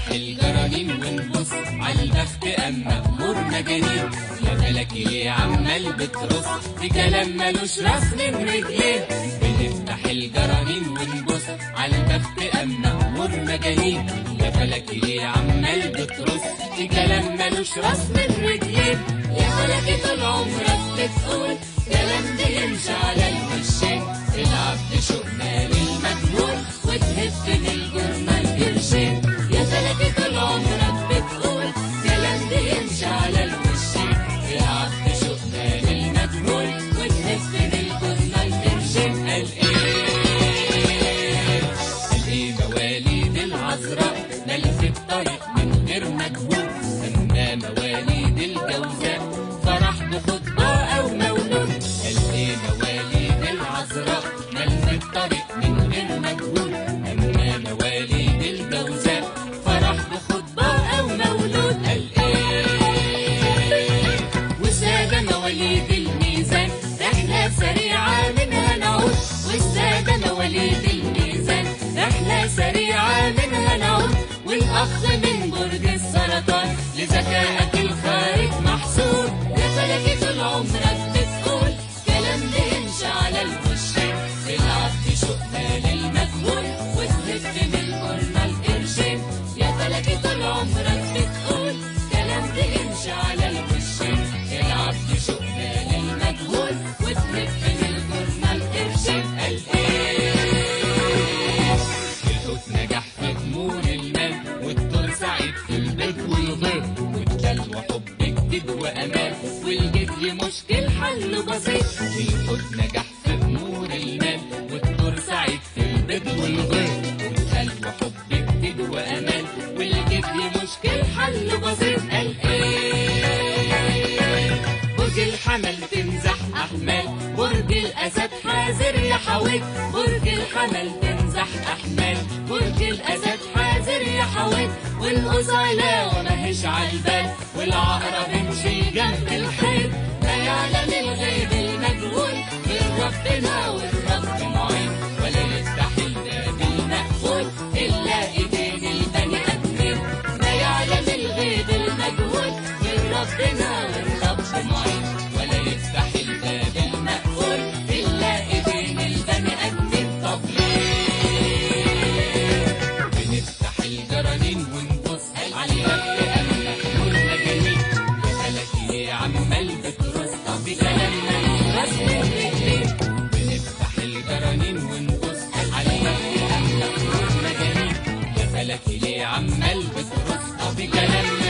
الجرانين ونبص على البخت اما امور مجانين يا فلكي ليه عمال بترص في كلام ملوش راس من رجليه بنفتح الجرانين ونبص على البخت اما امور مجانين يا فلكي ليه عمال بترص في كلام ملوش راس من رجليه يا فلكي طول عمرك بتقول كلام بيمشي على الوشين العب شوقنا للمجنون وتهف للجرنال قرشين يا فلكي طول عمرك بتقول كلام بيمشي على الوشين العب شوقنا للمجنون وتهف للجرنال قرشين قال ايه قال ايه مواليد العذراء ملف الطريق من غير مجهود اما مواليد الجوزاء فرح بخطبه او مولود قال ايه مواليد العذراء ملف الطريق من غير مجهود اما مواليد الجوزاء فرح بخطبه او مولود قال ايه والسادة مواليد الميزان رحلة سريعة منها نعود والسادة مواليد الميزان رحلة سريعة منها نعود والأخ من برج السرطان لذكائك الخارج محسوب يا فلكي طول عمرك بتقول كلام بيمشي على الوشين بالعبد شوقنا للمجهول وتهف من قرنا القرشين يا فلكي طول عمرك بتقول كلام بيمشي على الوشين العبد شوقنا للمجهول وتهف من قرنا القرشين قال ايه الحوت نجح في غمور المال والدور سعيد في البيت والغير والدلو حب جديد وامان والجدي مشكل حل بسيط الحوت نجح في غمور المال والدور سعيد في البيت والغير والدلو حب جديد وامان والجدي مشكل حل بسيط قال ايه برج الحمل تمزح احمال برج الاسد حذر يا حويت برج الحمل تمزح احمال برج الاسد حذر يا حويت والقصيلة ماهيش عالبال والعقرب امشي جنب الحيط لا يعلم الغيب المجهول غير ربنا والرب معين ولا يفتح الباب المقفول الا ايدين البني ادمين لا يعلم الغيب المجهول غير ربنا والرب معين ولا يفتح الباب المقفول الا ايدين البني ادمين طب ليه بنفتح الجرانين ونبص على الباب امنا نور مجانين يا فلكي عمال بترص بكلام ملوش من رجلين بنفتح الجرانين ونبص على الباب امنا نور مجانين يا فلكي ليه عمال بترص بكلام